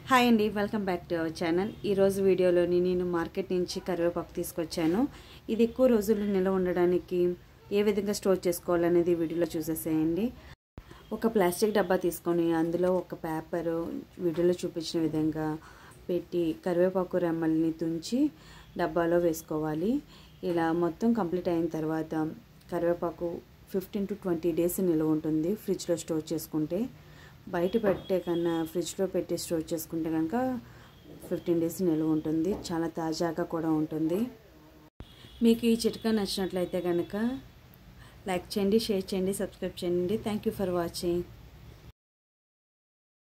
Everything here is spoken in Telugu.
హాయ్ అండి welcome back to our channel ఈరోజు వీడియోలోని నేను మార్కెట్ నుంచి కరివేపాకు తీసుకొచ్చాను ఇది ఎక్కువ రోజులు నిల్వ ఉండడానికి ఏ విధంగా స్టోర్ చేసుకోవాలనేది వీడియోలో చూసేసేయండి ఒక ప్లాస్టిక్ డబ్బా తీసుకొని అందులో ఒక పేపరు వీడియోలో చూపించిన విధంగా పెట్టి కరివేపాకు రెమ్మల్ని తుంచి డబ్బాలో వేసుకోవాలి ఇలా మొత్తం కంప్లీట్ అయిన తర్వాత కరివేపాకు ఫిఫ్టీన్ టు ట్వంటీ డేస్ నిల్వ ఉంటుంది ఫ్రిడ్జ్లో స్టోర్ చేసుకుంటే బయట పెట్టే కన్నా ఫ్రిడ్జ్లో పెట్టి స్టోర్ చేసుకుంటే కనుక ఫిఫ్టీన్ డేస్ నిల్వ ఉంటుంది చాలా తాజాగా కూడా ఉంటుంది మీకు ఈ చిట్కా నచ్చినట్లయితే కనుక లైక్ చేయండి షేర్ చేయండి సబ్స్క్రైబ్ చేయండి థ్యాంక్ యూ ఫర్ వాచింగ్